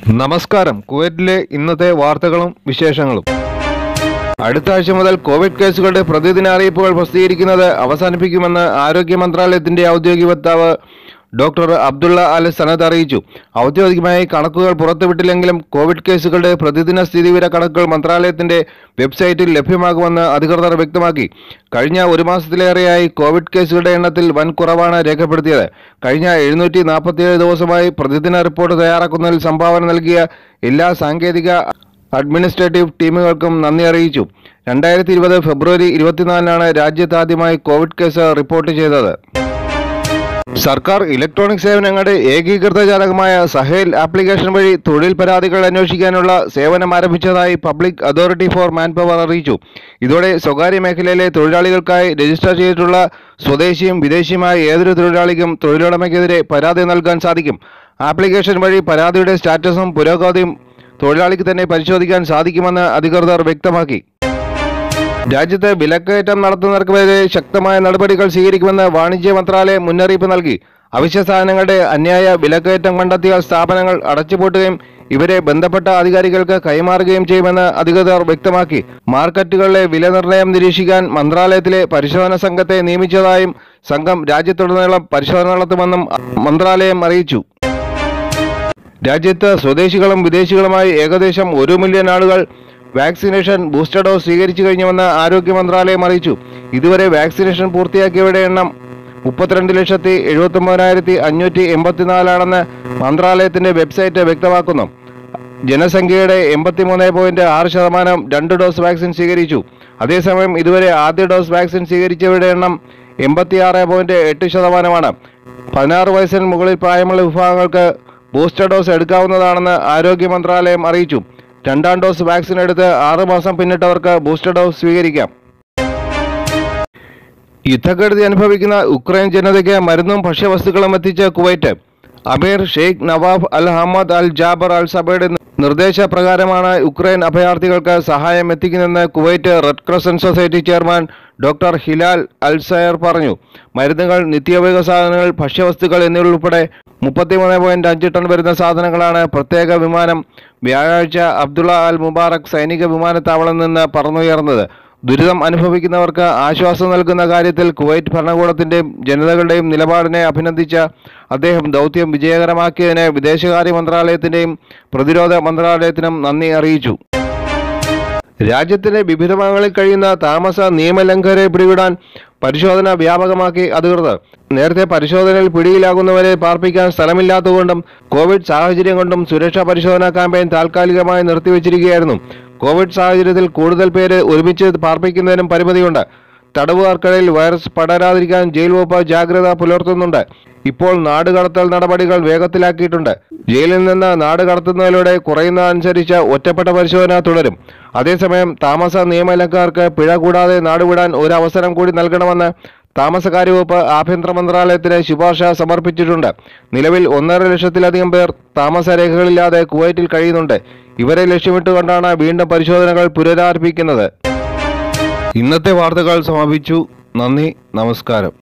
നമസ്കാരം കുവൈറ്റിലെ ഇന്നത്തെ വാർത്തകളും വിശേഷങ്ങളും അടുത്ത ആഴ്ച മുതൽ കോവിഡ് കേസുകളുടെ പ്രതിദിന അറിയിപ്പുകൾ പ്രസിദ്ധീകരിക്കുന്നത് അവസാനിപ്പിക്കുമെന്ന് ആരോഗ്യ മന്ത്രാലയത്തിന്റെ ഔദ്യോഗിക വക്താവ് ഡോക്ടർ അബ്ദുള്ള അൽ സനദ് അറിയിച്ചു ഔദ്യോഗികമായി കണക്കുകൾ പുറത്തുവിട്ടില്ലെങ്കിലും കോവിഡ് കേസുകളുടെ പ്രതിദിന സ്ഥിതിവിവര കണക്കുകൾ മന്ത്രാലയത്തിന്റെ വെബ്സൈറ്റിൽ ലഭ്യമാകുമെന്ന് അധികൃതർ വ്യക്തമാക്കി കഴിഞ്ഞ ഒരു മാസത്തിലേറെയായി കോവിഡ് കേസുകളുടെ എണ്ണത്തിൽ വൻ കുറവാണ് രേഖപ്പെടുത്തിയത് കഴിഞ്ഞ എഴുന്നൂറ്റി നാൽപ്പത്തിയേഴ് ദിവസമായി പ്രതിദിന റിപ്പോർട്ട് തയ്യാറാക്കുന്നതിൽ സംഭാവന നൽകിയ എല്ലാ സാങ്കേതിക അഡ്മിനിസ്ട്രേറ്റീവ് ടീമുകൾക്കും നന്ദി അറിയിച്ചു രണ്ടായിരത്തി ഇരുപത് ഫെബ്രുവരി ഇരുപത്തിനാലിനാണ് രാജ്യത്ത് ആദ്യമായി കോവിഡ് കേസ് റിപ്പോർട്ട് ചെയ്തത് സർക്കാർ ഇലക്ട്രോണിക് സേവനങ്ങളുടെ ഏകീകൃത ജാലകമായ സഹേൽ ആപ്ലിക്കേഷൻ വഴി തൊഴിൽ പരാതികൾ അന്വേഷിക്കാനുള്ള സേവനം ആരംഭിച്ചതായി പബ്ലിക് അതോറിറ്റി ഫോർ മാൻപവർ അറിയിച്ചു ഇതോടെ സ്വകാര്യ മേഖലയിലെ തൊഴിലാളികൾക്കായി രജിസ്റ്റർ ചെയ്തിട്ടുള്ള സ്വദേശിയും വിദേശിയുമായ ഏതൊരു തൊഴിലാളിക്കും തൊഴിലുടമയ്ക്കെതിരെ പരാതി നൽകാൻ സാധിക്കും ആപ്ലിക്കേഷൻ വഴി പരാതിയുടെ സ്റ്റാറ്റസും പുരോഗതിയും തൊഴിലാളിക്ക് തന്നെ പരിശോധിക്കാൻ സാധിക്കുമെന്ന് അധികൃതർ വ്യക്തമാക്കി രാജ്യത്ത് വിലക്കയറ്റം നടത്തുന്നവർക്കെതിരെ ശക്തമായ നടപടികൾ സ്വീകരിക്കുമെന്ന് വാണിജ്യ മന്ത്രാലയം മുന്നറിയിപ്പ് നൽകി അവശ്യ സാധനങ്ങളുടെ അന്യായ വിലക്കയറ്റം കണ്ടെത്തിയ സ്ഥാപനങ്ങൾ അടച്ചുപൂട്ടുകയും ഇവരെ ബന്ധപ്പെട്ട അധികാരികൾക്ക് കൈമാറുകയും ചെയ്യുമെന്ന് അധികൃതർ വ്യക്തമാക്കി മാർക്കറ്റുകളിലെ വില നിർണ്ണയം നിരീക്ഷിക്കാൻ മന്ത്രാലയത്തിലെ പരിശോധന സംഘത്തെ നിയമിച്ചതായും സംഘം രാജ്യത്തുടനീളം പരിശോധന നടത്തുമെന്നും മന്ത്രാലയം അറിയിച്ചു രാജ്യത്ത് സ്വദേശികളും വിദേശികളുമായി ഏകദേശം ഒരു മില്യൺ ആളുകൾ വാക്സിനേഷൻ ബൂസ്റ്റർ ഡോസ് സ്വീകരിച്ചു കഴിഞ്ഞുവെന്ന് ആരോഗ്യ മന്ത്രാലയം അറിയിച്ചു ഇതുവരെ വാക്സിനേഷൻ പൂർത്തിയാക്കിയവരുടെ എണ്ണം മുപ്പത്തിരണ്ട് ലക്ഷത്തി എഴുപത്തി ഒമ്പതിനായിരത്തി അഞ്ഞൂറ്റി എൺപത്തിനാലാണെന്ന് മന്ത്രാലയത്തിന്റെ വെബ്സൈറ്റ് വ്യക്തമാക്കുന്നു ജനസംഖ്യയുടെ എൺപത്തിമൂന്ന് പോയിന്റ് ആറ് ശതമാനം രണ്ട് ഡോസ് വാക്സിൻ സ്വീകരിച്ചു അതേസമയം ഇതുവരെ ആദ്യ ഡോസ് വാക്സിൻ സ്വീകരിച്ചവരുടെ എണ്ണം എൺപത്തിയാറ് പോയിന്റ് എട്ട് ശതമാനമാണ് പതിനാറ് വയസ്സിന് മുകളിൽ പ്രായമുള്ള വിഭാഗങ്ങൾക്ക് ബൂസ്റ്റർ ഡോസ് എടുക്കാവുന്നതാണെന്ന് ആരോഗ്യ മന്ത്രാലയം അറിയിച്ചു രണ്ടാം ഡോസ് വാക്സിൻ എടുത്ത് ആറ് മാസം പിന്നിട്ടവർക്ക് ബൂസ്റ്റർ ഡോസ് സ്വീകരിക്കാം യുദ്ധക്കെടുതി അനുഭവിക്കുന്ന ഉക്രൈൻ ജനതയ്ക്ക് മരുന്നും ഭക്ഷ്യവസ്തുക്കളും എത്തിച്ച് Kuwait Amir Sheikh Nawaf al Ahmad al Jaber al സബയുടെ നിർദ്ദേശപ്രകാരമാണ് ഉക്രൈൻ അഭയാർത്ഥികൾക്ക് സഹായം എത്തിക്കുന്നതെന്ന് Kuwait red crescent society chairman doctor Hilal al Sayer പറഞ്ഞു മരുന്നുകൾ നിത്യോപയോഗ സാധനങ്ങൾ ഭക്ഷ്യവസ്തുക്കൾ എന്നിവയുൾപ്പെടെ മുപ്പത്തിമൂന്ന് പോയിന്റ് അഞ്ച് ടൺ വരുന്ന സാധനങ്ങളാണ് പ്രത്യേക വിമാനം വ്യാഴാഴ്ച അബ്ദുള്ള അൽ മുബാറക് സൈനിക വിമാനത്താവളം നിന്ന് പറന്നുയർന്നത് ദുരിതം അനുഭവിക്കുന്നവർക്ക് ആശ്വാസം നൽകുന്ന കാര്യത്തിൽ കുവൈറ്റ് ഭരണകൂടത്തിന്റെയും ജനതകളുടെയും നിലപാടിനെ അഭിനന്ദിച്ച അദ്ദേഹം ദൗത്യം വിജയകരമാക്കിയതിന് വിദേശകാര്യ മന്ത്രാലയത്തിന്റെയും പ്രതിരോധ മന്ത്രാലയത്തിനും നന്ദി അറിയിച്ചു രാജ്യത്തിന്റെ വിവിധ ഭാഗങ്ങളിൽ കഴിയുന്ന താമസ നിയമലംഘകരെ പിടികൂടാൻ പരിശോധന വ്യാപകമാക്കി അധികൃതർ നേരത്തെ പരിശോധനയിൽ പിടിയിലാകുന്നവരെ പാർപ്പിക്കാൻ സ്ഥലമില്ലാത്തതുകൊണ്ടും കോവിഡ് സാഹചര്യം കൊണ്ടും സുരക്ഷാ പരിശോധനാ ക്യാമ്പയിൻ താൽക്കാലികമായി നിർത്തിവച്ചിരിക്കുകയായിരുന്നു കോവിഡ് സാഹചര്യത്തിൽ കൂടുതൽ പേര് ഒരുമിച്ച് പാർപ്പിക്കുന്നതിനും പരിമിതിയുണ്ട് തടവുകാർക്കിടയിൽ വൈറസ് പടരാതിരിക്കാൻ ജയിൽ വകുപ്പ് ജാഗ്രത പുലർത്തുന്നുണ്ട് ഇപ്പോൾ നാട് കടത്തൽ നടപടികൾ വേഗത്തിലാക്കിയിട്ടുണ്ട് ജയിലിൽ നിന്ന് നാട് കടത്തുന്നതിലൂടെ കുറയുന്നതനുസരിച്ച് ഒറ്റപ്പെട്ട പരിശോധന തുടരും അതേസമയം താമസ നിയമലംഘകർക്ക് പിഴ കൂടാതെ നാടുവിടാൻ ഒരു അവസരം കൂടി നൽകണമെന്ന് താമസകാര്യ വകുപ്പ് ആഭ്യന്തര മന്ത്രാലയത്തിന് ശുപാർശ സമർപ്പിച്ചിട്ടുണ്ട് നിലവിൽ ഒന്നര ലക്ഷത്തിലധികം പേർ താമസ രേഖകളില്ലാതെ കുവൈറ്റിൽ കഴിയുന്നുണ്ട് ഇവരെ ലക്ഷ്യമിട്ടുകൊണ്ടാണ് വീണ്ടും പരിശോധനകൾ പുനരാരംഭിക്കുന്നത് ഇന്നത്തെ വാർത്തകൾ സമാപിച്ചു നന്ദി നമസ്കാരം